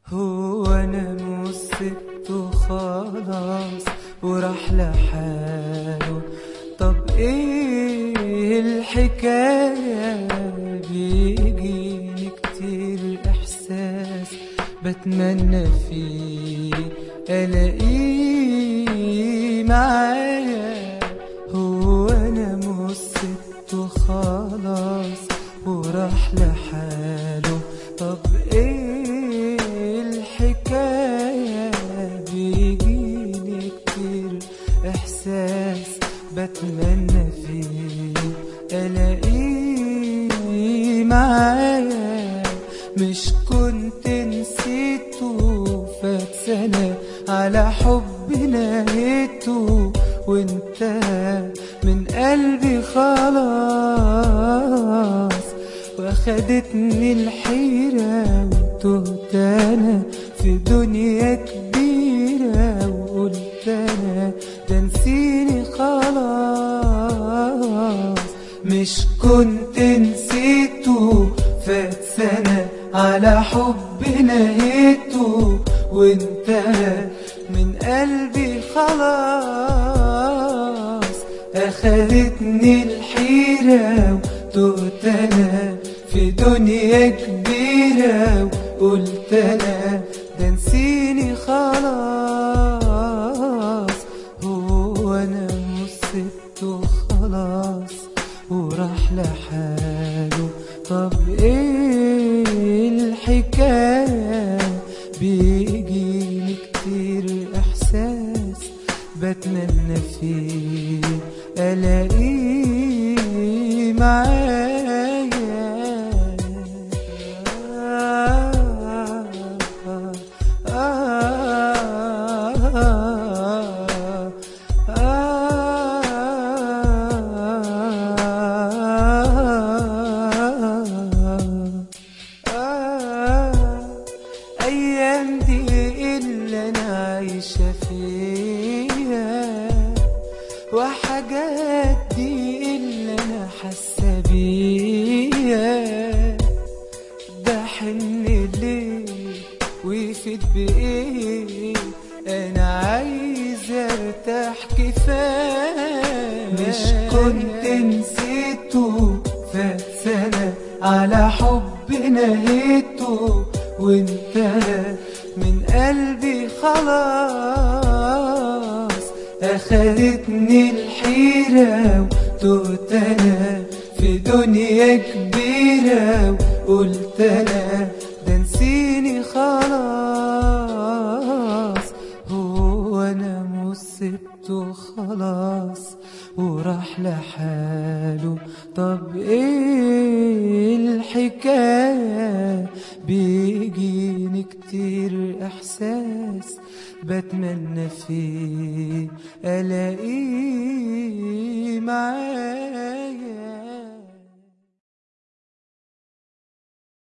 هو انا مش سبته خلاص وراح لحاله طب ايه الحكاية بيجيني كتير احساس بتمنى فيه الاقيه معايا هو انا مش سبته خلاص وراح لحاله طب ايه الحكاية بيجيني كتير احساس بتمنى فيه الاقيه معايا مش كنت نسيته فات سنة على حبنا نهيته وانتهى من قلبي خلاص واخدتني الحيرة وتهت انا في دنيا كبيرة وقلت انا ده نسيني خلاص مش كنت نسيته فات سنة على حبنا نهيته وانتهى من قلبي خلاص أخدتني الحيرة وتهت أنا في دنيا كبيرة وقلت أنا ده نسيني خلاص هو أنا مش سبته خلاص وراح لحاله طب ايه الحكاية بيجيني كتير احساس بتمنى فيه الاقيه معايا أيام دي اللي أنا عايشة فيها وحاجات دي اللي أنا حاسة بيها بحن ليه ويفيد بإيه أنا عايزة أرتاح كفاية مش كنت نسيته فات سنة على حبنا نهيته وانتهى من قلبي خلاص أخدتني الحيرة وتهت أنا في دنيا كبيرة وقلت أنا ده نسيني خلاص هو أنا مش سبته خلاص وراح لحاله طب ايه الحكاية بيجيني كتير احساس بتمنى فيه الاقيه معايا